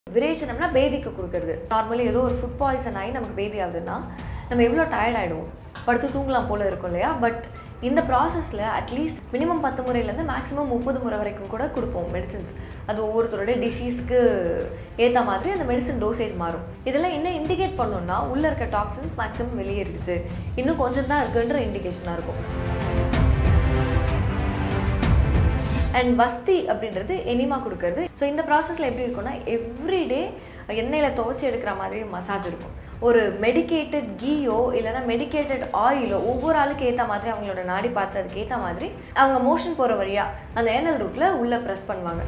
விரேச்சனம்னா பேதிக்கு கொடுக்கறது நார்மலி ஏதோ ஒரு ஃபுட் பாய்சன் ஆகி நமக்கு பேதி ஆகுதுன்னா நம்ம எவ்வளோ டயர்ட் ஆகிடுவோம் படுத்து தூங்கலாம் போல இருக்கும் இல்லையா பட் இந்த ப்ராசஸில் அட்லீஸ்ட் மினிமம் பத்து முறையிலேருந்து மேக்ஸிமம் முப்பது முறை வரைக்கும் கூட கொடுப்போம் மெடிசின்ஸ் அது ஒவ்வொருத்தரோட டிசீஸ்க்கு ஏற்ற மாதிரி அந்த மெடிசன் டோசேஜ் மாறும் இதெல்லாம் என்ன இண்டிகேட் பண்ணோம்னா உள்ளே இருக்க டாக்ஸின்ஸ் மேக்ஸிமம் வெளியேறிடுச்சு இன்னும் கொஞ்சம் தான் இருக்குன்ற இண்டிகேஷனாக இருக்கும் அண்ட் வஸ்தி அப்படின்றது எனிமா கொடுக்கறது ஸோ இந்த ப்ராசஸில் எப்படி இருக்கும்னா எவ்ரிடே எண்ணெயில் துவைச்சி எடுக்கிற மாதிரி மசாஜ் இருக்கும் ஒரு மெடிக்கேட்டட் கீயோ இல்லைனா மெடிக்கேட்டட் ஆயிலோ ஒவ்வொரு ஆளுக்கு ஏற்ற மாதிரி அவங்களோட நாடி பாத்திரத்துக்கு ஏற்ற மாதிரி அவங்க மோஷன் போகிற வழியாக அந்த ஏனல் ரூட்டில் உள்ளே ப்ரெஸ் பண்ணுவாங்க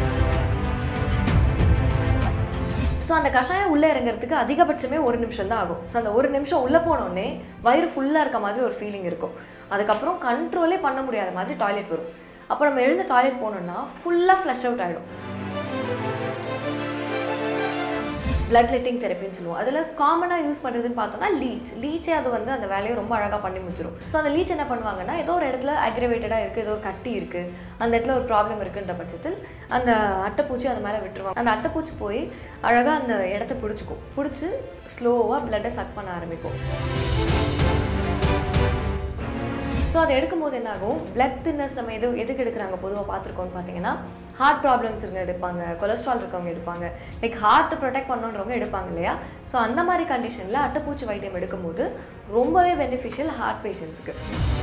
ஸோ அந்த கஷாயம் உள்ளே இறங்குறதுக்கு அதிகபட்சமே ஒரு நிமிஷம் தான் ஆகும் ஸோ அந்த ஒரு நிமிஷம் உள்ளே போனோடனே வயிறு ஃபுல்லாக இருக்க மாதிரி ஒரு ஃபீலிங் இருக்கும் அதுக்கப்புறம் கண்ட்ரோலே பண்ண முடியாத மாதிரி டாய்லெட் வரும் அப்போ நம்ம எழுந்து டாய்லெட் போனோம்னா ஃபுல்லாக ஃப்ளஷ் அவுட் ஆகிடும் பிளட் லெட்டிங் தெரப்பின்னு சொல்லுவோம் அதில் காமனாக யூஸ் பண்ணுறதுன்னு பார்த்தோம்னா லீச் லீச்சே அது வந்து அந்த வேலையை ரொம்ப அழகாக பண்ணி முடிச்சிடும் ஸோ அந்த லீச் என்ன பண்ணுவாங்கன்னா ஏதோ ஒரு இடத்துல அக்ரவேட்டடாக இருக்குது ஏதோ ஒரு கட்டி இருக்குது அந்த இடத்துல ஒரு ப்ராப்ளம் இருக்குன்ற பட்சத்தில் அந்த அட்டைப்பூச்சி அது மேலே விட்டுருவாங்க அந்த அட்டைப்பூச்சி போய் அழகாக அந்த இடத்த பிடிச்சிக்கும் பிடிச்சி ஸ்லோவாக பிளட்டை சக் பண்ண ஆரம்பிக்கும் ஸோ அதை எடுக்கும்போது என்ன ஆகும் பிளட் தின்னஸ் நம்ம எது எதுக்கு எடுக்கிறாங்க பொதுவாக பார்த்துருக்கோம்னு பார்த்தீங்கன்னா ஹார்ட் ப்ராப்ளம்ஸ் இருங்க எடுப்பாங்க கொலஸ்ட்ரால் இருக்கவங்க எடுப்பாங்க லைக் ஹார்ட் ப்ரொடெக்ட் பண்ணணுன்றவங்க எடுப்பாங்க இல்லையா ஸோ அந்த மாதிரி கண்டிஷனில் அட்டைப்பூச்சி வைத்தியம் எடுக்கும்போது ரொம்பவே பெனிஃபிஷியல் ஹார்ட் பேஷண்ட்ஸ்க்கு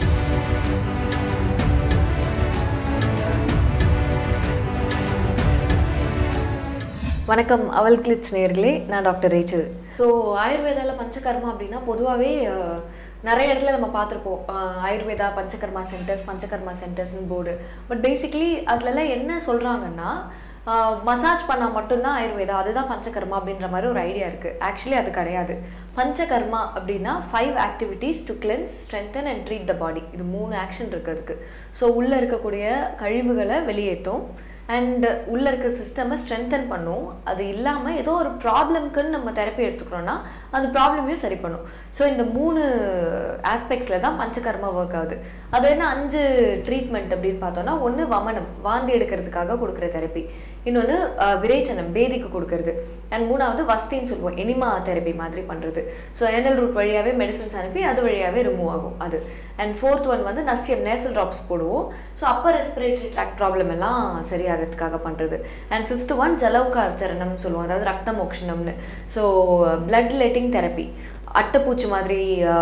வணக்கம் அவல் கிளிட்ஸ் நேர்களே நான் டாக்டர் ரேச்சல் ஸோ ஆயுர்வேதாவில் பஞ்சகர்மா அப்படின்னா பொதுவாகவே நிறைய இடத்துல நம்ம பார்த்துருப்போம் ஆயுர்வேதா பஞ்சகர்மா சென்டர்ஸ் பஞ்சகர்மா சென்டர்ஸ்னு போர்டு பட் பேசிக்கலி அதுலலாம் என்ன சொல்கிறாங்கன்னா மசாஜ் பண்ணால் மட்டும்தான் ஆயுர்வேதா அதுதான் பஞ்சகர்மா அப்படின்ற மாதிரி ஒரு ஐடியா இருக்குது ஆக்சுவலி அது கிடையாது பஞ்சகர்மா அப்படின்னா five activities to cleanse strengthen and treat the body இது மூணு ஆக்ஷன் இருக்குது அதுக்கு ஸோ உள்ளே இருக்கக்கூடிய கழிவுகளை வெளியேற்றும் அண்ட் உள்ளே இருக்க சிஸ்டமை ஸ்ட்ரென்தன் பண்ணும் அது இல்லாமல் ஏதோ ஒரு ப்ராப்ளம்க்குன்னு நம்ம தெரப்பி எடுத்துக்கிறோன்னா அந்த ப்ராப்ளமையும் சரி பண்ணும் ஸோ இந்த மூணு ஆஸ்பெக்ட்ஸில் தான் பஞ்சகர்மா ஒர்க் ஆகுது அது என்ன அஞ்சு ட்ரீட்மெண்ட் அப்படின்னு பார்த்தோன்னா ஒன்று வமனம் வாந்தி எடுக்கிறதுக்காக கொடுக்குற தெரப்பி இன்னொன்று விரேச்சனம் பேதிக்கு கொடுக்கறது அண்ட் மூணாவது வஸ்தின்னு சொல்லுவோம் எனிமா தெரப்பி மாதிரி பண்ணுறது ஸோ ஏனல் ரூட் வழியாகவே மெடிசன்ஸ் அனுப்பி அது வழியாகவே ரிமூவ் ஆகும் அது அண்ட் ஃபோர்த் ஒன் வந்து நசியம் நேசல் ட்ராப்ஸ் போடுவோம் so upper respiratory tract problem எல்லாம் சரியாகிறதுக்காக பண்ணுறது அண்ட் ஃபிஃப்த் ஒன் ஜலவுகாச்சரணம்னு சொல்லுவோம் அதாவது ரத்த மோக்ஷனம்னு ஸோ பிளட் லெட்டிங் தெரப்பி அட்டைப்பூச்சி மாதிரி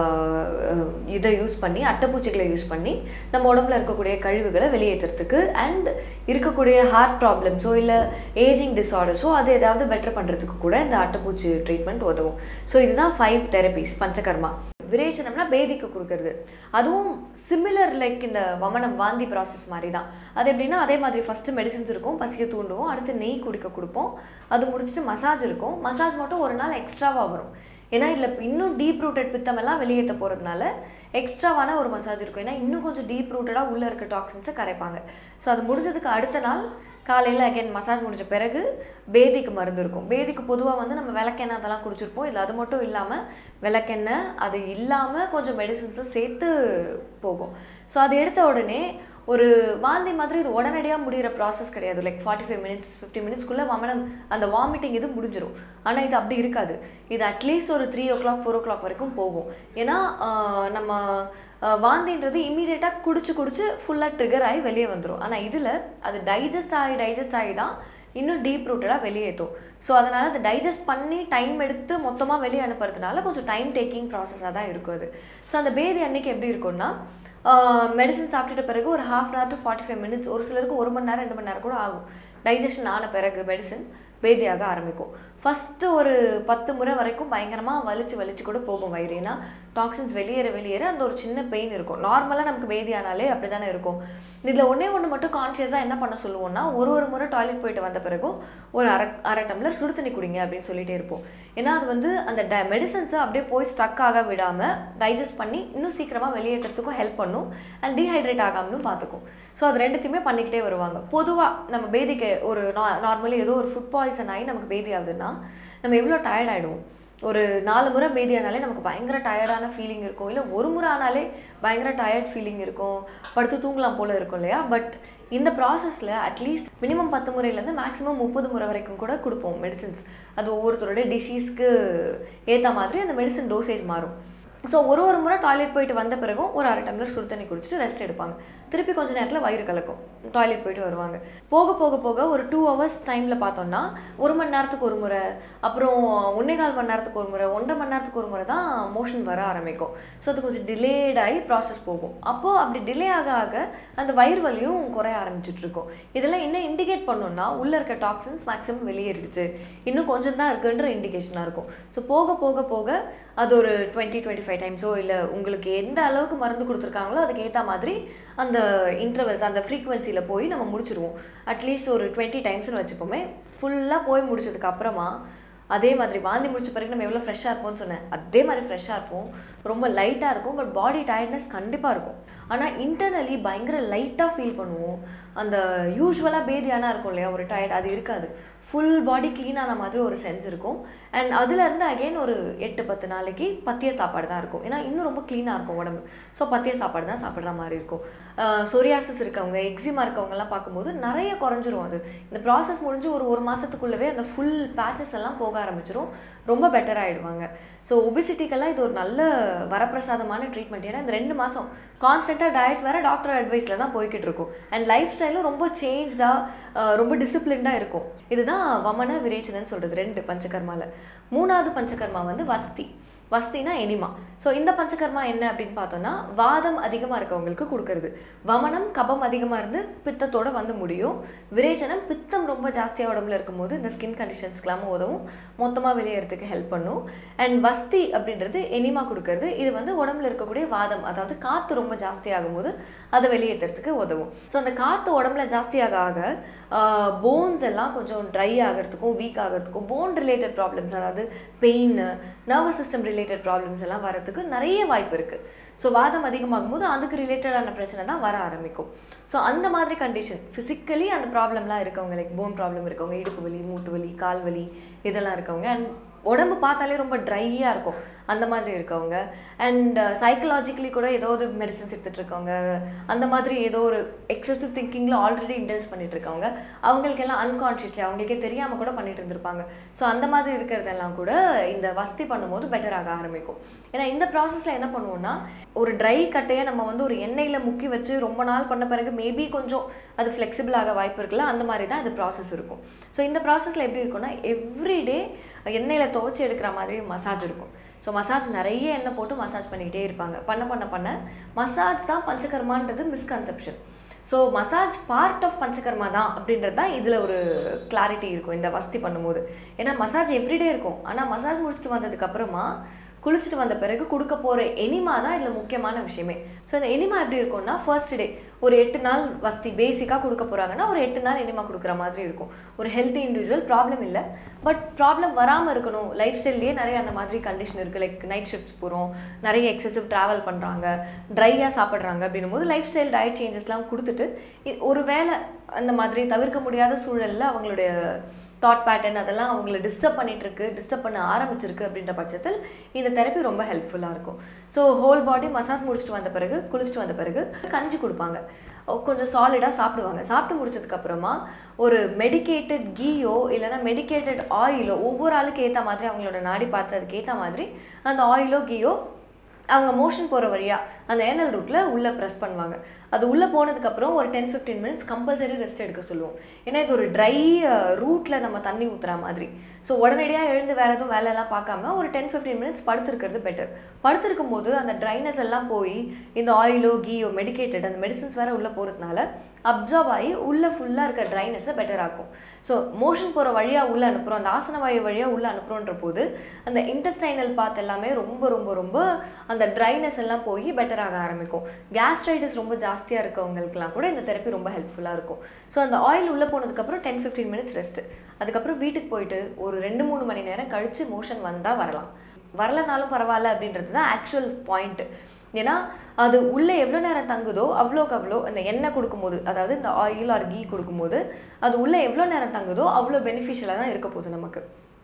இதை யூஸ் பண்ணி அட்டைப்பூச்சிகளை யூஸ் பண்ணி நம்ம உடம்புல இருக்கக்கூடிய கழிவுகளை வெளியேற்றுறதுக்கு அண்ட் இருக்கக்கூடிய ஹார்ட் ப்ராப்ளம்ஸோ இல்லை ஏஜிங் டிஸார்டர்ஸோ அது ஏதாவது பெட்டர் பண்ணுறதுக்கு கூட இந்த அட்டைப்பூச்சி ட்ரீட்மெண்ட் உதவும் ஸோ இதுதான் ஃபைவ் தெரப்பிஸ் பஞ்சகர்மா விரேச்சனம்னா பேதிக்கு கொடுக்கறது அதுவும் சிமிலர் லைக் இந்த வமனம் வாந்தி ப்ராசஸ் மாதிரி தான் அது எப்படின்னா அதே மாதிரி ஃபஸ்ட்டு மெடிசின்ஸ் இருக்கும் பசியை தூண்டுவோம் அடுத்து நெய் குடிக்க கொடுப்போம் அது முடிச்சுட்டு மசாஜ் இருக்கும் மசாஜ் மட்டும் ஒரு நாள் எக்ஸ்ட்ராவாக வரும் ஏன்னா இதில் இன்னும் டீப் ரூட்டட் பித்தமெல்லாம் வெளியேற்ற போகிறதுனால எக்ஸ்ட்ராவான ஒரு மசாஜ் இருக்கும் ஏன்னா இன்னும் கொஞ்சம் டீப் ரூட்டடாக உள்ளே இருக்க டாக்ஸின்ஸை கரைப்பாங்க ஸோ அது முடிஞ்சதுக்கு அடுத்த நாள் காலையில் அகைன் மசாஜ் முடிஞ்ச பிறகு பேதிக்கு மருந்து இருக்கும் பேதிக்கு பொதுவாக வந்து நம்ம விளக்கெண்ணெய் அதெல்லாம் குடிச்சிருப்போம் இல்லை அது மட்டும் இல்லாமல் விளக்கெண்ணெய் அது இல்லாமல் கொஞ்சம் மெடிசின்ஸும் சேர்த்து போகும் ஸோ அது எடுத்த உடனே ஒரு வாந்தி மாதிரி இது உடனடியாக முடிகிற ப்ராசஸ் கிடையாது like forty five minutes fifty மினிட்ஸ்க்குள்ளே வமனம் அந்த வாமிட்டிங் இது முடிஞ்சிடும் ஆனால் இது அப்படி இருக்காது இது அட்லீஸ்ட் ஒரு three o'clock four o'clock வரைக்கும் போகும் ஏன்னா நம்ம வாந்தின்றது இம்மீடியட்டாக குடிச்சு குடிச்சு ஃபுல்லாக ட்ரிகர் ஆகி வெளியே வந்துடும் ஆனால் இதில் அது டைஜஸ்ட் ஆகி டைஜஸ்ட் ஆகி தான் இன்னும் டீப் ரூட்டடாக வெளியேற்றும் ஸோ அதனால் அதை டைஜஸ்ட் பண்ணி டைம் எடுத்து மொத்தமாக வெளியே அனுப்புறதுனால கொஞ்சம் டைம் டேக்கிங் ப்ராசஸாக தான் இருக்கும் அது ஸோ அந்த பேதி அன்னைக்கு எப்படி இருக்கும்னா மெடிசன் சாப்பிட்டுட்ட பிறகு ஒரு half an hour to forty five minutes ஒரு சிலருக்கு ஒரு மணி நேரம் ரெண்டு மணி நேரம் கூட ஆகும் டைஜஷன் ஆன பிறகு மெடிசன் பேதியாக ஆரம்பிக்கும் ஃபஸ்ட்டு ஒரு பத்து முறை வரைக்கும் பயங்கரமாக வலிச்சு வலிச்சு கூட போகும் வயிறு ஏன்னா டாக்ஸின்ஸ் வெளியேற வெளியேற அந்த ஒரு சின்ன பெயின் இருக்கும் நார்மலாக நமக்கு பேதி ஆனாலே அப்படி தானே இருக்கும் இதில் ஒன்றே ஒன்று மட்டும் கான்ஷியஸாக என்ன பண்ண சொல்லுவோம்னா ஒரு ஒரு முறை டாய்லெட் போயிட்டு வந்த பிறகும் ஒரு அரை அரை டம்ளர் சுடு தண்ணி குடிங்க அப்படின்னு சொல்லிட்டே இருப்போம் ஏன்னா அது வந்து அந்த ட மெடிசன்ஸை அப்படியே போய் ஸ்டக் ஆக விடாமல் டைஜஸ்ட் பண்ணி இன்னும் சீக்கிரமாக வெளியேற்றத்துக்கும் ஹெல்ப் பண்ணும் அண்ட் டீஹைட்ரேட் ஆகாமலும் பார்த்துக்கும் ஸோ அது ரெண்டுத்தையுமே பண்ணிக்கிட்டே வருவாங்க பொதுவாக நம்ம பேதிக்கு ஒரு நார்மலி ஏதோ ஒரு ஃபுட் பாய்சன் ஆகி நமக்கு பேதி ஆகுதுன்னா நம்ம எவ்வளோ டயர்ட் ஆகிடுவோம் ஒரு நாலு முறை பேதி ஆனாலே நமக்கு பயங்கர டயர்டான ஃபீலிங் இருக்கும் இல்லை ஒரு முறை ஆனாலே பயங்கர டயர்ட் ஃபீலிங் இருக்கும் படுத்து தூங்கலாம் போல் இருக்கும் இல்லையா பட் இந்த ப்ராசஸில் அட்லீஸ்ட் மினிமம் பத்து முறையிலேருந்து மேக்ஸிமம் முப்பது முறை வரைக்கும் கூட கொடுப்போம் மெடிசின்ஸ் அது ஒவ்வொருத்தரோட டிசீஸ்க்கு ஏற்ற மாதிரி அந்த மெடிசன் டோசேஜ் மாறும் ஸோ ஒரு ஒரு முறை டாய்லெட் போயிட்டு வந்த பிறகும் ஒரு அரை டம்ளர் சுடு தண்ணி குடிச்சிட்டு ரெஸ்ட் எடுப்பாங்க திருப்பி கொஞ்ச நேரத்தில் வயிறு கலக்கும் டாய்லெட் போயிட்டு வருவாங்க போக போக போக ஒரு டூ ஹவர்ஸ் டைமில் பார்த்தோம்னா ஒரு மணி நேரத்துக்கு ஒரு முறை அப்புறம் ஒன்றே கால் மணி நேரத்துக்கு ஒரு முறை ஒன்றரை மணி நேரத்துக்கு ஒரு முறை தான் மோஷன் வர ஆரம்பிக்கும் ஸோ அது கொஞ்சம் டிலேட் ஆகி ப்ராசஸ் போகும் அப்போது அப்படி டிலே ஆக ஆக அந்த வயிறு வலியும் குறைய ஆரம்பிச்சிட்டு இருக்கும் இதெல்லாம் என்ன இண்டிகேட் பண்ணோம்னா உள்ளே இருக்க டாக்ஸின்ஸ் மேக்ஸிமம் வெளியேறிடுச்சு இன்னும் கொஞ்சம் தான் இருக்குன்ற இண்டிகேஷனாக இருக்கும் ஸோ போக போக போக அது ஒரு டுவெண்ட்டி டுவெண்ட்டி ஃபைவ் டைம்ஸோ இல்லை உங்களுக்கு எந்த அளவுக்கு மருந்து கொடுத்துருக்காங்களோ அதுக்கு ஏற்ற மாதிரி அந்த இன்டர்வல்ஸ் அந்த ஃப்ரீக்குவென்சியில் போய் நம்ம முடிச்சிருவோம் அட்லீஸ்ட் ஒரு டுவெண்ட்டி டைம்ஸ்னு வச்சுப்போமே ஃபுல்லாக போய் முடிச்சதுக்கு அப்புறமா அதே மாதிரி வாந்தி முடிச்ச பிறகு நம்ம எவ்வளோ ஃப்ரெஷ்ஷாக இருப்போம்னு சொன்னேன் அதே மாதிரி ஃப்ரெஷ்ஷாக இருப்போம் ரொம்ப லைட்டாக இருக்கும் பட் பாடி டயர்ட்னஸ் கண்டிப்பாக இருக்கும் ஆனால் இன்டர்னலி பயங்கர லைட்டாக ஃபீல் பண்ணுவோம் அந்த யூஸ்வலாக பேதியானா இருக்கும் இல்லையா ஒரு டயர்ட் அது இருக்காது ஃபுல் பாடி க்ளீன் ஆன மாதிரி ஒரு சென்ஸ் இருக்கும் அண்ட் அதுலேருந்து அகைன் ஒரு எட்டு பத்து நாளைக்கு பத்திய சாப்பாடு தான் இருக்கும் ஏன்னா இன்னும் ரொம்ப க்ளீனாக இருக்கும் உடம்பு ஸோ பத்திய சாப்பாடு தான் சாப்பிட்ற மாதிரி இருக்கும் சொரியாசிஸ் இருக்கவங்க எக்ஸிமா இருக்கவங்கலாம் பார்க்கும்போது நிறைய குறைஞ்சிரும் அது இந்த ப்ராசஸ் முடிஞ்சு ஒரு ஒரு மாதத்துக்குள்ளவே அந்த ஃபுல் பேச்சஸ் எல்லாம் போக ஆரம்பிச்சிரும் ரொம்ப பெட்டர் ஆகிடுவாங்க ஸோ ஒபிசிட்டிக்கெல்லாம் இது ஒரு நல்ல வரப்பிரசாதமான ட்ரீட்மெண்ட் ஏன்னா இந்த ரெண்டு மாதம் கான்ஸ்டண்ட்டாக டயட் வேறு டாக்டர் அட்வைஸில் தான் போய்கிட்டு இருக்கும் அண்ட் லைஃப் ஸ்டைலும் ரொம்ப சேஞ்ச்டாக ரொம்ப டிசிப்ளின்டாக இருக்கும் இதுதான் வமன விரேச்சனன்னு சொல்கிறது ரெண்டு பஞ்சகர்மாவில் மூணாவது பஞ்சகர்மா வந்து வஸ்தி வஸ்தினா எனிமா ஸோ இந்த பஞ்சகர்மா என்ன அப்படின்னு பார்த்தோம்னா வாதம் அதிகமாக இருக்கவங்களுக்கு கொடுக்கறது வமனம் கபம் அதிகமாக இருந்து பித்தத்தோட வந்து முடியும் விரேச்சனம் பித்தம் ரொம்ப ஜாஸ்தியாக உடம்புல இருக்கும்போது இந்த ஸ்கின் கண்டிஷன்ஸ்க்கெல்லாமும் உதவும் மொத்தமாக வெளியேறதுக்கு ஹெல்ப் பண்ணும் அண்ட் வஸ்தி அப்படின்றது எனிமா கொடுக்கறது இது வந்து உடம்புல இருக்கக்கூடிய வாதம் அதாவது காற்று ரொம்ப ஜாஸ்தி ஆகும்போது அதை வெளியேற்றுறதுக்கு உதவும் ஸோ அந்த காற்று உடம்புல ஜாஸ்தியாக ஆக போன்ஸ் எல்லாம் கொஞ்சம் ட்ரை ஆகிறதுக்கும் வீக் ஆகிறதுக்கும் போன் ரிலேட்டட் ப்ராப்ளம்ஸ் அதாவது pain nervous system related problems எல்லாம் வரதுக்கு நிறைய வாய்ப்பு இருக்குது ஸோ வாதம் அதிகமாகும் போது அதுக்கு ரிலேட்டடான பிரச்சனை தான் வர ஆரம்பிக்கும் ஸோ அந்த மாதிரி கண்டிஷன் ஃபிசிக்கலி அந்த ப்ராப்ளம்லாம் இருக்கவங்க லைக் போன் ப்ராப்ளம் இருக்கவங்க இடுப்பு வலி மூட்டு வலி கால் வலி இதெல்லாம் இருக்கவங்க அண்ட் உடம்பு பார்த்தாலே ரொம்ப ட்ரையாக இருக்கும் அந்த மாதிரி இருக்கவங்க அண்ட் சைக்கலாஜிக்கலி கூட ஏதோ ஒரு மெடிசன்ஸ் எடுத்துகிட்டு இருக்கவங்க அந்த மாதிரி ஏதோ ஒரு எக்ஸசிவ் திங்கிங்கில் ஆல்ரெடி இன்டெல்ஸ் பண்ணிட்டு இருக்கவங்க அவங்களுக்கெல்லாம் அன்கான்ஷியஸ்லி அவங்களுக்கே தெரியாமல் கூட பண்ணிட்டு இருந்திருப்பாங்க ஸோ அந்த மாதிரி இருக்கிறதெல்லாம் கூட இந்த வஸ்தி பண்ணும்போது பெட்டர் ஆக ஆரம்பிக்கும் ஏன்னா இந்த ப்ராசஸில் என்ன பண்ணுவோம்னா ஒரு ட்ரை கட்டையை நம்ம வந்து ஒரு எண்ணெயில் முக்கி வச்சு ரொம்ப நாள் பண்ண பிறகு மேபி கொஞ்சம் அது ஃப்ளெக்சிபிள் ஆக வாய்ப்பு இருக்குல்ல அந்த மாதிரி தான் இந்த ப்ராசஸ் இருக்கும் ஸோ இந்த ப்ராசஸில் எப்படி இருக்கும்னா எவ்ரிடே எண்ணெயில் துவைச்சி எடுக்கிற மாதிரி மசாஜ் இருக்கும் ஸோ மசாஜ் நிறைய எண்ணெய் போட்டு மசாஜ் பண்ணிக்கிட்டே இருப்பாங்க பண்ண பண்ண பண்ண மசாஜ் தான் பஞ்சகர்மான்றது misconception so massage part of panchakarma தான் அப்படின்றது தான் இதில் ஒரு கிளாரிட்டி இருக்கும் இந்த வசதி பண்ணும்போது ஏன்னா மசாஜ் எவ்ரிடே இருக்கும் ஆனால் மசாஜ் முடிச்சுட்டு வந்ததுக்கப்புறமா குளிச்சுட்டு வந்த பிறகு கொடுக்க போகிற எனிமா தான் இதில் முக்கியமான விஷயமே ஸோ இந்த எனிமா எப்படி இருக்கும்னா ஃபர்ஸ்ட் டே ஒரு எட்டு நாள் வசதி பேசிக்காக கொடுக்க போகிறாங்கன்னா ஒரு எட்டு நாள் எனிமா கொடுக்குற மாதிரி இருக்கும் ஒரு ஹெல்த்தி இண்டிவிஜுவல் ப்ராப்ளம் இல்லை பட் ப்ராப்ளம் வராமல் இருக்கணும் லைஃப் ஸ்டைல்லேயே நிறைய அந்த மாதிரி கண்டிஷன் இருக்குது லைக் நைட் ஷிஃப்ட்ஸ் போகிறோம் நிறைய எக்ஸசிவ் ட்ராவல் பண்ணுறாங்க ட்ரையாக சாப்பிட்றாங்க அப்படின்னும் போது லைஃப் ஸ்டைல் டயட் சேஞ்சஸ்லாம் கொடுத்துட்டு இ- ஒரு வேளை அந்த மாதிரி தவிர்க்க முடியாத சூழலில் அவங்களுடைய தாட் பேட்டர்ன் அதெல்லாம் அவங்கள டிஸ்டர்ப் பண்ணிட்டு இருக்கு டிஸ்டர்ப் பண்ண ஆரம்பிச்சிருக்கு அப்படின்ற பட்சத்தில் இந்த தெரப்பி ரொம்ப ஹெல்ப்ஃபுல்லாக இருக்கும் ஸோ ஹோல் பாடி மசாஜ் முடிச்சுட்டு வந்த பிறகு குளிச்சுட்டு வந்த பிறகு கஞ்சி கொடுப்பாங்க ஓ, கொஞ்சம் சாலிடாக சாப்பிடுவாங்க சாப்பிட்டு முடிச்சதுக்கு அப்புறமா ஒரு மெடிக்கேட்டட் கீயோ இல்லைன்னா மெடிக்கேட்டட் ஆயிலோ ஒவ்வொரு ஆளுக்கு ஏற்ற மாதிரி அவங்களோட நாடி பாத்திரத்துக்கு ஏற்ற மாதிரி அந்த ஆயிலோ கீயோ அவங்க மோஷன் போகிற வழியாக அந்த ஏனல் ரூட்டில் உள்ளே ப்ரெஸ் பண்ணுவாங்க அது உள்ளே போனதுக்கப்புறம் ஒரு ten fifteen minutes compulsory rest எடுக்க சொல்லுவோம் ஏன்னா இது ஒரு ட்ரை ரூட்டில் நம்ம தண்ணி ஊற்றுற மாதிரி ஸோ உடனடியாக எழுந்து வேறு எதுவும் வேலையெல்லாம் பார்க்காம ஒரு டென் ஃபிஃப்டீன் மினிட்ஸ் படுத்திருக்கிறது பெட்டர் படுத்திருக்கும் போது அந்த ட்ரைனஸ் எல்லாம் போய் இந்த ஆயிலோ கீயோ மெடிக்கேட்டட் அந்த மெடிசன்ஸ் வேறு உள்ளே போகிறதுனால அப்சார்ப் ஆகி உள்ளே ஃபுல்லாக இருக்க ட்ரைனஸை பெட்டர் ஆக்கும் ஸோ மோஷன் போகிற வழியாக உள்ளே அனுப்புகிறோம் அந்த ஆசன வாயு வழியாக உள்ளே அனுப்புகிறோன்ற போது அந்த இன்டெஸ்டைனல் பாத் எல்லாமே ரொம்ப ரொம்ப ரொம்ப அந்த ட்ரைனஸ் எல்லாம் போய் பெட்டர் ஆக ஆரம்பிக்கும் கேஸ்ட்ரைட்டிஸ் ரொம்ப ஜாஸ்தியாக இருக்கவங்களுக்குலாம் கூட இந்த தெரப்பி ரொம்ப ஹெல்ப்ஃபுல்லாக இருக்கும் ஸோ அந்த ஆயில் உள்ளே போனதுக்கப்புறம் டென் ஃபிஃப்டீன் மினிட்ஸ் ரெஸ்ட் அதுக்கப்புறம் வீட்டுக்கு போயிட்டு ஒரு ரெண்டு மூணு மணி நேரம் கழித்து மோஷன் வந்தால் வரலாம் வரலனாலும் பரவாயில்ல அப்படின்றது தான் ஆக்சுவல் பாயிண்ட் ஏன்னா அது உள்ளே எவ்வளோ நேரம் தங்குதோ அவ்வளோக்கு அவ்வளோ அந்த எண்ணெய் கொடுக்கும்போது அதாவது இந்த ஆயில் ஆர் கீ கொடுக்கும்போது அது உள்ளே எவ்வளோ நேரம் தங்குதோ அவ்வளோ பெனிஃபிஷியலாக தான் இருக்க போகுது நமக்கு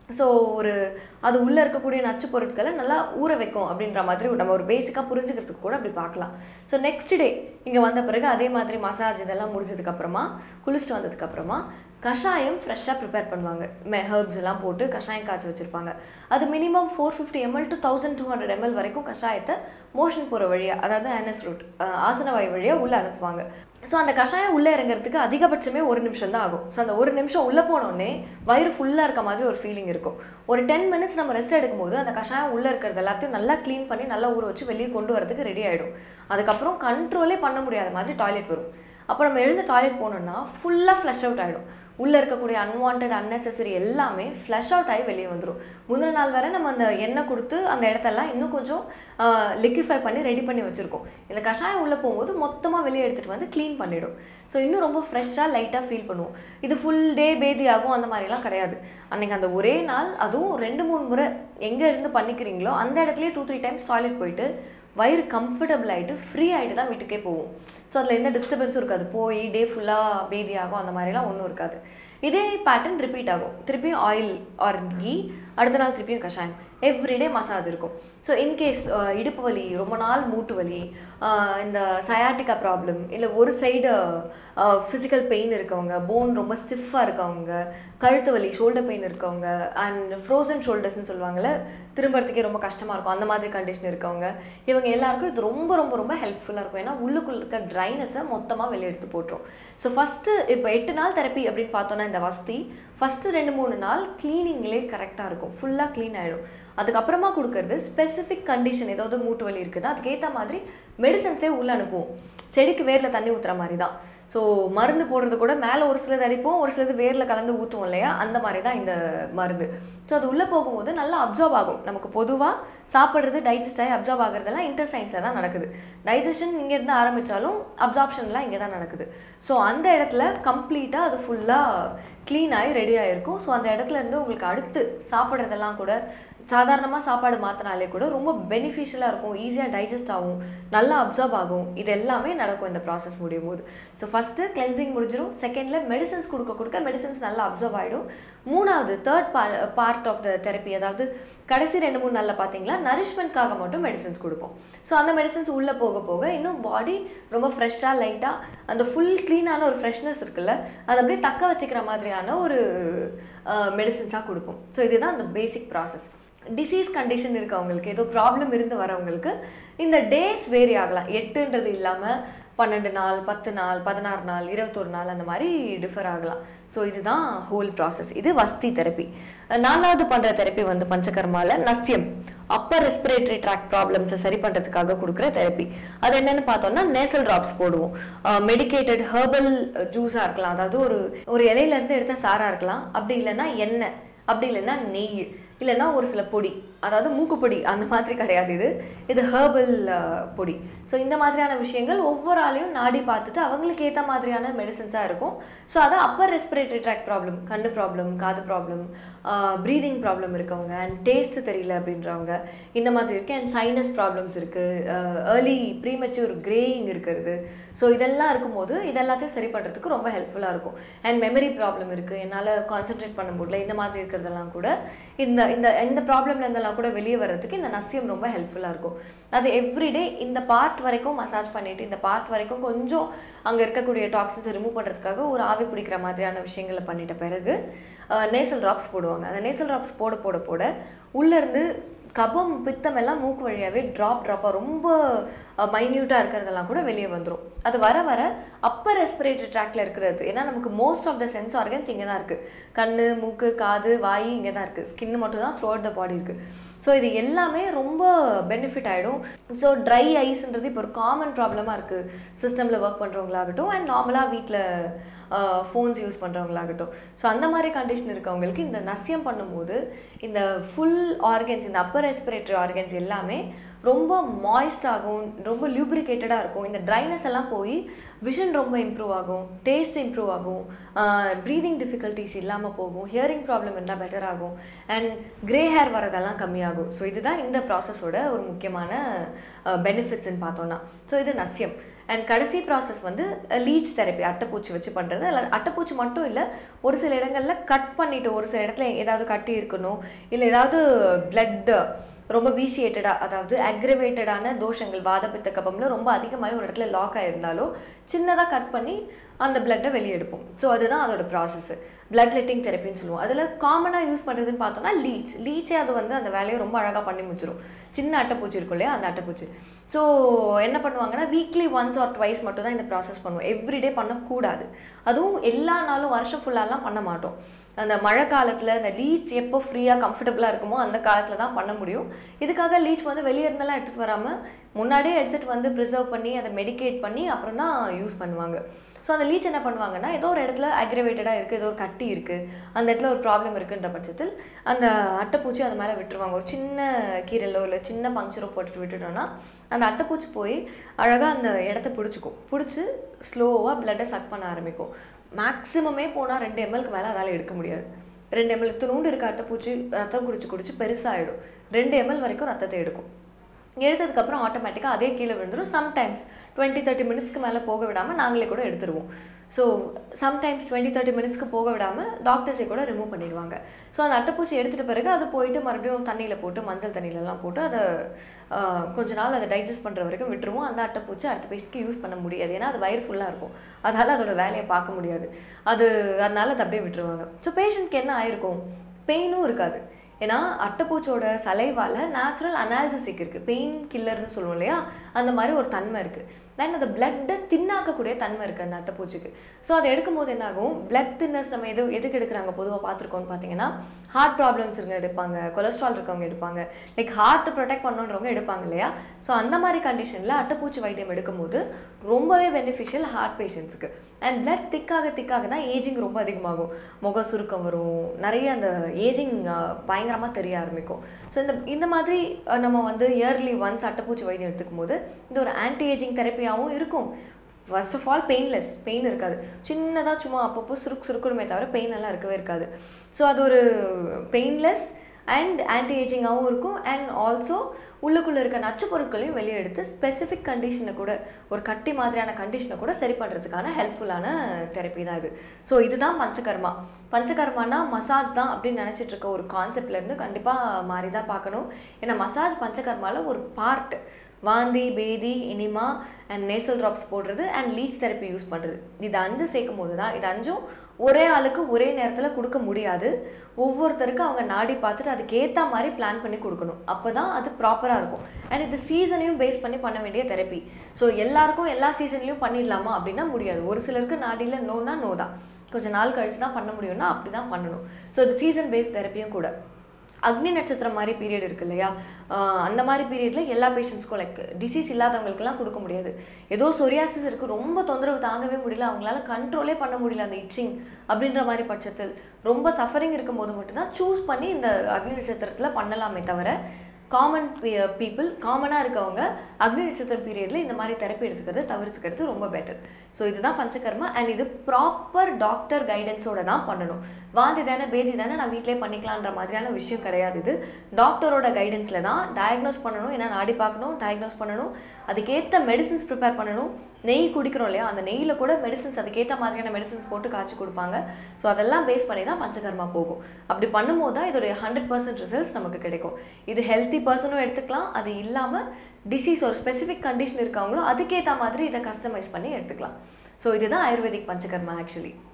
ஸோ ஒரு அது உள்ளே இருக்கக்கூடிய நச்சு பொருட்களை நல்லா ஊற வைக்கும் அப்படின்ற மாதிரி நம்ம ஒரு பேசிக்காக புரிஞ்சுக்கிறதுக்கு கூட அப்படி பார்க்கலாம் ஸோ நெக்ஸ்ட் டே இங்கே வந்த பிறகு அதே மாதிரி மசாஜ் இதெல்லாம் முடிஞ்சதுக்கப்புறமா குளிச்சுட்டு வந்ததுக்கப்புறமா கஷாயம் ஃப்ரெஷ்ஷாக ப்ரிப்பேர் பண்ணுவாங்க மெ ஹர்ப்ஸ் எல்லாம் போட்டு கஷாயம் காய்ச்சி வச்சுருப்பாங்க அது minimum four fifty ml to thousand two hundred ml வரைக்கும் கஷாயத்தை மோஷன் போகிற வழியாக அதாவது ஆனஸ் ரூட் ஆசனவாய் வழியாக உள்ளே அனுப்புவாங்க ஸோ அந்த கஷாயம் உள்ளே இறங்குறதுக்கு அதிகபட்சமே ஒரு நிமிஷம் தான் ஆகும் ஸோ அந்த ஒரு நிமிஷம் உள்ளே போனோடனே வயிறு ஃபுல்லாக இருக்க மாதிரி ஒரு ஃபீலிங் இருக்கும் ஒரு டென் மினிட்ஸ் நம்ம ரெஸ்ட் எடுக்கும்போது அந்த கஷாயம் உள்ளே இருக்கிறது எல்லாத்தையும் நல்லா க்ளீன் பண்ணி நல்லா ஊற வச்சு வெளியே கொண்டு வரதுக்கு ரெடி ஆகிடும் அதுக்கப்புறம் கண்ட்ரோலே பண்ண முடியாத மாதிரி டாய்லெட் வரும் அப்போ நம்ம எழுந்து டாய்லெட் போனோம்னா ஃபுல்லாக ஃப்ளஷ் அவுட் ஆகிடும் உள்ளே இருக்கக்கூடிய அன்வான்ட் அன்னெசரி எல்லாமே ஃப்ளஷ் அவுட் ஆகி வெளியே வந்துடும் முந்தின நாள் வரை நம்ம அந்த எண்ணெய் கொடுத்து அந்த இடத்தெல்லாம் இன்னும் கொஞ்சம் லிக்விஃபை பண்ணி ரெடி பண்ணி வச்சுருக்கோம் இந்த கஷாயம் உள்ளே போகும்போது மொத்தமாக வெளியே எடுத்துகிட்டு வந்து க்ளீன் பண்ணிடும் ஸோ இன்னும் ரொம்ப ஃப்ரெஷ்ஷாக லைட்டாக ஃபீல் பண்ணுவோம் இது ஃபுல் டே பேதி ஆகும் அந்த மாதிரிலாம் கிடையாது அன்றைக்கி அந்த ஒரே நாள் அதுவும் ரெண்டு மூணு முறை எங்கே இருந்து பண்ணிக்கிறீங்களோ அந்த இடத்துலயே டூ த்ரீ டைம்ஸ் டாய்லெட் போயிட்டு வயிறு கம்ஃபர்டபுள் ஆகிட்டு ஃப்ரீ ஆகிட்டு தான் வீட்டுக்கே போவோம் ஸோ அதில் எந்த டிஸ்டர்பன்ஸும் இருக்காது போய் டே ஃபுல்லாக பேதி ஆகும் அந்த மாதிரிலாம் ஒன்றும் இருக்காது இதே பேட்டர்ன் ரிப்பீட் ஆகும் திருப்பியும் ஆயில் ஆர் கீ அடுத்த நாள் திருப்பியும் கஷாயம் எவ்ரிடே மசாஜ் இருக்கும் ஸோ இன்கேஸ் இடுப்பு வலி ரொம்ப நாள் மூட்டு வலி இந்த சயாட்டிக்கா ப்ராப்ளம் இல்லை ஒரு சைடு ஃபிசிக்கல் பெயின் இருக்கவங்க போன் ரொம்ப ஸ்டிஃபாக இருக்கவங்க கழுத்து வலி ஷோல்டர் பெயின் இருக்கவங்க அண்ட் ஃப்ரோசன் ஷோல்டர்ஸ்னு சொல்லுவாங்கள்ல திரும்புறதுக்கே ரொம்ப கஷ்டமாக இருக்கும் அந்த மாதிரி கண்டிஷன் இருக்கவங்க இவங்க எல்லாருக்கும் இது ரொம்ப ரொம்ப ரொம்ப ஹெல்ப்ஃபுல்லாக இருக்கும் ஏன்னா உள்ளுக்குள்ள இருக்க ட்ரைனஸை மொத்தமாக வெளியே எடுத்து போட்டுரும் ஸோ ஃபஸ்ட்டு இப்போ எட்டு நாள் தெரப்பி அப்படின்னு பார்த்தோன்னா இந்த வசதி ஃபஸ்ட்டு ரெண்டு மூணு நாள் க்ளீனிங்லேயே கரெக்டாக இருக்கும் ஃபுல்லாக க்ளீன் ஆகிடும் அதுக்கப்புறமா கொடுக்கறது ஸ்பெசிஃபிக் கண்டிஷன் ஏதாவது மூட்டு வலி இருக்குன்னா அதுக்கேற்ற மாதிரி மெடிசன்ஸே உள்ளே அனுப்புவோம் செடிக்கு வேரில் தண்ணி ஊற்றுற மாதிரி தான் ஸோ மருந்து போடுறது கூட மேலே ஒரு சிலது அடிப்போம் ஒரு சிலது வேரில் கலந்து ஊற்றுவோம் இல்லையா அந்த மாதிரி தான் இந்த மருந்து ஸோ அது உள்ளே போகும்போது நல்லா அப்சர்வ் ஆகும் நமக்கு பொதுவாக சாப்பிட்றது டைஜஸ்ட் ஆகி அப்சர்வ் ஆகிறதெல்லாம் இன்டெஸ்டைன்ஸில் தான் நடக்குது டைஜஷன் இங்கேருந்து ஆரம்பித்தாலும் அப்சார்ப்ஷன்லாம் இங்கே தான் நடக்குது ஸோ அந்த இடத்துல கம்ப்ளீட்டாக அது ஃபுல்லாக க்ளீன் ஆகி ரெடி ஆகிருக்கும் ஸோ அந்த இடத்துல இருந்து உங்களுக்கு அடுத்து சாப்பிட்றதெல்லாம் கூட சாதாரணமாக சாப்பாடு மாற்றினாலே கூட ரொம்ப பெனிஃபிஷியலாக இருக்கும் ஈஸியாக டைஜஸ்ட் ஆகும் நல்லா அப்சர்வ் ஆகும் இது எல்லாமே நடக்கும் இந்த ப்ராசஸ் முடியும் போது ஸோ ஃபஸ்ட்டு கிளென்சிங் முடிஞ்சிடும் செகண்டில் மெடிசன்ஸ் கொடுக்க கொடுக்க மெடிசன்ஸ் நல்லா அப்சர்வ் ஆகிடும் மூணாவது third par part of the therapy அதாவது கடைசி ரெண்டு மூணு நாளில் பார்த்தீங்களா நரிஷ்மெண்ட்காக மட்டும் மெடிசன்ஸ் கொடுப்போம் ஸோ அந்த மெடிசன்ஸ் உள்ளே போக போக இன்னும் பாடி ரொம்ப ஃப்ரெஷ்ஷாக லைட்டாக அந்த ஃபுல் க்ளீனான ஒரு ஃப்ரெஷ்னஸ் இருக்குல்ல அதை அப்படியே தக்க வச்சுக்கிற மாதிரியான ஒரு மெடிசன்ஸாக கொடுப்போம் ஸோ இதுதான் அந்த பேசிக் ப்ராசஸ் டிசீஸ் கண்டிஷன் இருக்கவங்களுக்கு ஏதோ ப்ராப்ளம் இருந்து வரவங்களுக்கு இந்த டேஸ் வேரி ஆகலாம் எட்டுன்றது இல்லாமல் பன்னெண்டு நாள் பத்து நாள் பதினாறு நாள் இருபத்தொரு நாள் அந்த மாதிரி டிஃபர் ஆகலாம் ஸோ இதுதான் ஹோல் ப்ராசஸ் இது வஸ்தி தெரப்பி நாலாவது பண்ணுற தெரப்பி வந்து பஞ்சகர்மால நஸ்யம் அப்பர் ரெஸ்பிரேட்டரி ட்ராக் ப்ராப்ளம்ஸை சரி பண்ணுறதுக்காக கொடுக்குற தெரப்பி அது என்னென்னு பார்த்தோம்னா நேசல் ட்ராப்ஸ் போடுவோம் மெடிக்கேட்டட் ஹெர்பல் ஜூஸாக இருக்கலாம் அதாவது ஒரு ஒரு இலையிலேருந்து எடுத்த சாராக இருக்கலாம் அப்படி இல்லைன்னா எண்ணெய் அப்படி இல்லைன்னா நெய் இல்லைன்னா ஒரு சில பொடி அதாவது மூக்குப்பொடி அந்த மாதிரி கிடையாது இது இது ஹேர்பல் பொடி ஸோ இந்த மாதிரியான விஷயங்கள் ஒவ்வொரு ஆளையும் நாடி பார்த்துட்டு அவங்களுக்கு ஏற்ற மாதிரியான மெடிசன்ஸாக இருக்கும் ஸோ அதை அப்பர் ரெஸ்பிரேட்டரி ட்ராக் ப்ராப்ளம் கண்ணு ப்ராப்ளம் காது ப்ராப்ளம் ப்ரீதிங் ப்ராப்ளம் இருக்கவங்க அண்ட் டேஸ்ட்டு தெரியல அப்படின்றவங்க இந்த மாதிரி இருக்குது அண்ட் சைனஸ் ப்ராப்ளம்ஸ் இருக்குது ஏர்லி ப்ரீமெச்சூர் கிரேயிங் இருக்கிறது ஸோ இதெல்லாம் இருக்கும்போது இதெல்லாத்தையும் சரி பண்ணுறதுக்கு ரொம்ப ஹெல்ப்ஃபுல்லாக இருக்கும் அண்ட் மெமரி ப்ராப்ளம் இருக்குது என்னால் கான்சென்ட்ரேட் பண்ண முடியல இந்த மாதிரி இருக்கிறதெல்லாம் கூட இந்த இந்த இந்த ப்ராப்ளம்ல இருந்தெல்லாம் கூட வெளியே வர்றதுக்கு இந்த நசியம் ரொம்ப ஹெல்ப்ஃபுல்லாக இருக்கும் அது எவ்ரிடே இந்த பார்ட் வரைக்கும் மசாஜ் பண்ணிவிட்டு இந்த பார்ட் வரைக்கும் கொஞ்சம் அங்கே இருக்கக்கூடிய டாக்ஸின்ஸை ரிமூவ் பண்ணுறதுக்காக ஒரு ஆவி பிடிக்கிற மாதிரியான விஷயங்களை பண்ணிட்ட பிறகு நேசல் ட்ராப்ஸ் போடுவாங்க அந்த நேசல் ட்ராப்ஸ் போட போட போட உள்ளேருந்து கபம் பித்தம் எல்லாம் மூக்கு வழியாகவே ட்ராப் ட்ராப்பாக ரொம்ப மைன்யூட்டாக இருக்கிறதெல்லாம் கூட வெளியே வந்துடும் அது வர வர அப்பர் ரெஸ்பிரேட்டரி ட்ராக்ல இருக்கிறது ஏன்னா நமக்கு most of the sense organs இங்கே தான் இருக்குது கண் மூக்கு காது வாய் இங்கே தான் இருக்குது ஸ்கின் மட்டும் தான் த்ரூ அவுட் த பாடி இருக்குது ஸோ இது எல்லாமே ரொம்ப பெனிஃபிட் ஆகிடும் ஸோ ட்ரை ஐஸ்ன்றது இப்போ ஒரு காமன் ப்ராப்ளமாக இருக்குது சிஸ்டமில் ஒர்க் பண்ணுறவங்களாகட்டும் அண்ட் நார்மலாக வீட்டில் ஃபோன்ஸ் யூஸ் பண்ணுறவங்களாகட்டும் ஸோ அந்த மாதிரி கண்டிஷன் இருக்கவங்களுக்கு இந்த நசியம் பண்ணும்போது இந்த ஃபுல் ஆர்கன்ஸ் இந்த அப்பர் ரெஸ்பிரேட்டரி ஆர்கன்ஸ் எல்லாமே ரொம்ப மாய்ஸ்ட் ஆகும் ரொம்ப லியூப்ரிகேட்டடாக இருக்கும் இந்த ட்ரைனஸ் எல்லாம் போய் விஷன் ரொம்ப இம்ப்ரூவ் ஆகும் டேஸ்ட் இம்ப்ரூவ் ஆகும் ப்ரீதிங் டிஃபிகல்ட்டிஸ் இல்லாமல் போகும் ஹியரிங் ப்ராப்ளம் இருந்தால் பெட்டர் ஆகும் அண்ட் க்ரே ஹேர் வரதெல்லாம் கம்மியாகும் ஸோ இதுதான் இந்த ப்ராசஸோட ஒரு முக்கியமான பெனிஃபிட்ஸ்ன்னு பார்த்தோன்னா ஸோ இது நசியம் அண்ட் கடைசி ப்ராசஸ் வந்து லீச் தெரப்பி அட்டைப்பூச்சி வச்சு பண்ணுறது அதில் அட்டைப்பூச்சி மட்டும் இல்லை ஒரு சில இடங்களில் கட் பண்ணிட்டு ஒரு சில இடத்துல ஏதாவது கட்டி இருக்கணும் இல்லை ஏதாவது பிளட் ரொம்ப வீஷியேட்டடாக அதாவது அக்ரவேட்டடான தோஷங்கள் வாதப்பித்த கபம்ல ரொம்ப அதிகமாக ஒரு இடத்துல லாக் ஆயிருந்தாலோ சின்னதாக கட் பண்ணி அந்த பிளட்டை வெளியே எடுப்போம் ஸோ அதுதான் அதோட ப்ராசஸ் பிளட் லெட்டிங் தெரப்பின்னு சொல்லுவோம் அதில் காமனாக யூஸ் பண்ணுறதுன்னு பார்த்தோம்னா லீச் லீச்சே அது வந்து அந்த வேலையை ரொம்ப அழகாக பண்ணி முடிச்சிடும் சின்ன அட்டைப்பூச்சி இருக்கும் இல்லையா அந்த அட்டைப்பூச்சி ஸோ என்ன பண்ணுவாங்கன்னா வீக்லி ஒன்ஸ் ஆர் ட்வைஸ் மட்டும் தான் இந்த ப்ராசஸ் பண்ணுவோம் எவ்ரிடே பண்ணக்கூடாது அதுவும் எல்லா நாளும் வருஷம் ஃபுல்லாலாம் பண்ண மாட்டோம் அந்த மழை காலத்தில் அந்த லீச் எப்போ ஃப்ரீயாக கம்ஃபர்டபுளாக இருக்குமோ அந்த காலத்தில் தான் பண்ண முடியும் இதுக்காக லீச் வந்து வெளியே இருந்தெல்லாம் எடுத்துகிட்டு வராமல் முன்னாடியே எடுத்துகிட்டு வந்து ப்ரிசர்வ் பண்ணி அதை மெடிகேட் பண்ணி அப்புறம் தான் யூஸ் பண்ணுவாங்க ஸோ அந்த லீச் என்ன பண்ணுவாங்கன்னா ஏதோ ஒரு இடத்துல அக்ரவேட்டடாக இருக்குது ஏதோ ஒரு கட்டி இருக்குது அந்த இடத்துல ஒரு ப்ராப்ளம் இருக்குன்ற பட்சத்தில் அந்த அட்டைப்பூச்சி அது மேலே விட்டுருவாங்க ஒரு சின்ன கீரலோ இல்லை சின்ன பங்க்சரோ போட்டுட்டு விட்டுட்டோம்னா அந்த அட்டைப்பூச்சி போய் அழகாக அந்த இடத்த பிடிச்சிக்கும் பிடிச்சி ஸ்லோவாக பிளட்டை சக் பண்ண ஆரம்பிக்கும் மேக்ஸிமமே போனால் ரெண்டு எம்எல்க்கு மேலே அதால் எடுக்க முடியாது ரெண்டு எம்எல் இத்தினூண்டு இருக்க அட்டைப்பூச்சி ரத்தம் குடிச்சு குடிச்சு பெருசாகிடும் ரெண்டு எம்எல் வரைக்கும் ரத்தத்தை எடுக்கும் எடுத்ததுக்கப்புறம் ஆட்டோமேட்டிக்காக அதே கீழே விழுந்துடும் சம்டைம்ஸ் டுவெண்ட்டி தேர்ட்டி மினிட்ஸ்க்கு மேலே போக விடாமல் நாங்களே கூட எடுத்துருவோம் ஸோ சம்டைம்ஸ் டுவெண்ட்டி தேர்ட்டி மினிட்ஸ்க்கு போக விடாமல் டாக்டர்ஸே கூட ரிமூவ் பண்ணிடுவாங்க ஸோ அந்த அட்டைப்பூச்சி எடுத்துகிட்ட பிறகு அது போயிட்டு மறுபடியும் தண்ணியில் போட்டு மஞ்சள் தண்ணியிலலாம் போட்டு அதை ஆஹ், கொஞ்ச நாள் அதை டைஜஸ்ட் பண்ணுற வரைக்கும் விட்டுருவோம் அந்த அட்டைப்பூச்சி அடுத்த பேஷண்ட்க்கு யூஸ் பண்ண முடியாது ஏன்னா அது வயிறு ஃபுல்லாக இருக்கும் அதால் அதோட வேலையை பார்க்க முடியாது அது அதனால அதை அப்படியே விட்டுருவாங்க ஸோ பேஷண்ட்க்கு என்ன ஆயிருக்கும் பெயினும் இருக்காது ஏன்னா அட்டைப்பூச்சோட சலைவால நேச்சுரல் அனால்ஜசிக் இருக்குது பெயின் கில்லர்னு சொல்லுவோம் இல்லையா அந்த மாதிரி ஒரு தன்மை இருக்குது தென் அந்த பிளட்டை தின்னாக்கக்கூடிய தன்மை இருக்குது அந்த அட்டைப்பூச்சிக்கு ஸோ அதை எடுக்கும்போது என்ன ஆகும் பிளட் தின்னஸ் நம்ம எது எதுக்கு எடுக்கிறாங்க பொதுவாக பார்த்துருக்கோம்னு பார்த்தீங்கன்னா ஹார்ட் ப்ராப்ளம்ஸ் இருக்க எடுப்பாங்க கொலஸ்ட்ரால் இருக்கவங்க எடுப்பாங்க லைக் ஹார்ட்டை ப்ரொடெக்ட் பண்ணணுன்றவங்க எடுப்பாங்க இல்லையா ஸோ அந்த மாதிரி கண்டிஷனில் அட்டைப்பூச்சி வைத்தியம் எடுக்கும்போது ரொம்பவே பெனிஃபிஷியல் ஹார்ட் பேஷண்ட்ஸுக்கு அண்ட் பிளட் திக்காக திக்காக தான் ஏஜிங் ரொம்ப அதிகமாகும் முக சுருக்கம் வரும் நிறைய அந்த ஏஜிங் பயங்கரமாக தெரிய ஆரம்பிக்கும் ஸோ இந்த இந்த மாதிரி அஹ், நம்ம வந்து இயர்லி ஒன்ஸ் அட்டைப்பூச்சி வைத்தியம் எடுத்துக்கும் போது இது ஒரு ஆன்டி ஏஜிங் தெரப்பியாகவும் இருக்கும் first of all painless pain இருக்காது சின்னதாக சும்மா அப்பப்போ சுருக்கு சுருக்கணுமே தவிர பெயின் எல்லாம் இருக்கவே இருக்காது ஸோ அது ஒரு பெயின்லெஸ் அண்ட் ஆன்டி ஏஜிங்காகவும் இருக்கும் அண்ட் ஆல்சோ உள்ளுக்குள்ளே இருக்க நச்சு பொருட்களையும் வெளியே எடுத்து ஸ்பெசிஃபிக் கண்டிஷனை கூட ஒரு கட்டி மாதிரியான கண்டிஷனை கூட சரி பண்ணுறதுக்கான ஹெல்ப்ஃபுல்லான தெரப்பி தான் இது ஸோ இதுதான் பஞ்சகர்மா பஞ்சகர்மானா மசாஜ் தான் அப்படின்னு நினச்சிட்டு இருக்க ஒரு கான்செப்ட்லேருந்து கண்டிப்பாக மாறி தான் பார்க்கணும் ஏன்னா மசாஜ் பஞ்சகர்மாவில் ஒரு பார்ட் வாந்தி பேதி இனிமா அண்ட் நேசல் ட்ராப்ஸ் போடுறது அண்ட் லீச் தெரப்பி யூஸ் பண்ணுறது இது அஞ்சு சேர்க்கும் போது தான் இது அஞ்சும் ஒரே ஆளுக்கு ஒரே நேரத்தில் கொடுக்க முடியாது ஒவ்வொருத்தருக்கும் அவங்க நாடி பார்த்துட்டு அதுக்கு ஏற்ற மாதிரி பிளான் பண்ணி கொடுக்கணும் அப்போ தான் அது ப்ராப்பராக இருக்கும் அண்ட் இது சீசனையும் பேஸ் பண்ணி பண்ண வேண்டிய தெரப்பி ஸோ எல்லாருக்கும் எல்லா சீசன்லையும் பண்ணிடலாமா அப்படின்னா முடியாது ஒரு சிலருக்கு நாடியில் நோனா நோ தான் கொஞ்சம் நாள் கழிச்சு தான் பண்ண முடியும்னா அப்படி தான் பண்ணணும் ஸோ இது சீசன் பேஸ்ட் தெரப்பியும் கூட அக்னி நட்சத்திரம் மாதிரி பீரியட் இருக்கு இல்லையா ஆஹ் அந்த மாதிரி பீரியடில் எல்லா பேஷண்ட்ஸ்க்கும் லைக் டிசீஸ் இல்லாதவங்களுக்குலாம் கொடுக்க முடியாது ஏதோ சொரியாசிஸ் இருக்குது ரொம்ப தொந்தரவு தாங்கவே முடியல அவங்களால கண்ட்ரோலே பண்ண முடியல அந்த இச்சிங் அப்படின்ற மாதிரி பட்சத்தில் ரொம்ப சஃபரிங் இருக்கும்போது மட்டும்தான் சூஸ் பண்ணி இந்த அக்னி நட்சத்திரத்தில் பண்ணலாமே தவிர காமன் பீப்புள் காமனாக இருக்கவங்க அக்னி நட்சத்திரம் பீரியடில் இந்த மாதிரி தெரப்பி எடுத்துக்கிறது தவிர்த்துக்கிறது ரொம்ப பெட்டர் ஸோ இதுதான் பஞ்சகர்மா அண்ட் இது ப்ராப்பர் டாக்டர் கைடன்ஸோட தான் பண்ணணும் வாந்தி தானே பேதி தானே நான் வீட்டிலே பண்ணிக்கலான்ற மாதிரியான விஷயம் கிடையாது இது டாக்டரோட கைடன்ஸில் தான் டயக்னோஸ் பண்ணணும் ஏன்னா நாடி பார்க்கணும் டயக்னோஸ் பண்ணணும் அதுக்கேற்ற மெடிசின்ஸ் ப்ரிப்பேர் பண்ணணும் நெய் குடிக்கிறோம் இல்லையா அந்த நெய்யில் கூட மெடிசின்ஸ் அதுக்கேற்ற மாதிரியான மெடிசின்ஸ் போட்டு காய்ச்சி கொடுப்பாங்க ஸோ அதெல்லாம் பேஸ் பண்ணி தான் பஞ்சகர்மா போகும் அப்படி பண்ணும்போது தான் இதோடைய ஹண்ட்ரட் பர்சன்ட் ரிசல்ட்ஸ் நமக்கு கிடைக்கும் இது ஹெல்த்தி பர்சனும் எடுத்துக்கலாம் அது இல்லாமல் டிசீஸ் ஒரு ஸ்பெசிஃபிக் கண்டிஷன் இருக்கவங்களும் அதுக்கேற்ற மாதிரி இதை கஸ்டமைஸ் பண்ணி எடுத்துக்கலாம் ஸோ இதுதான் ஆயுர்வேதிக் பஞ்சகர்மா ஆக்சுவலி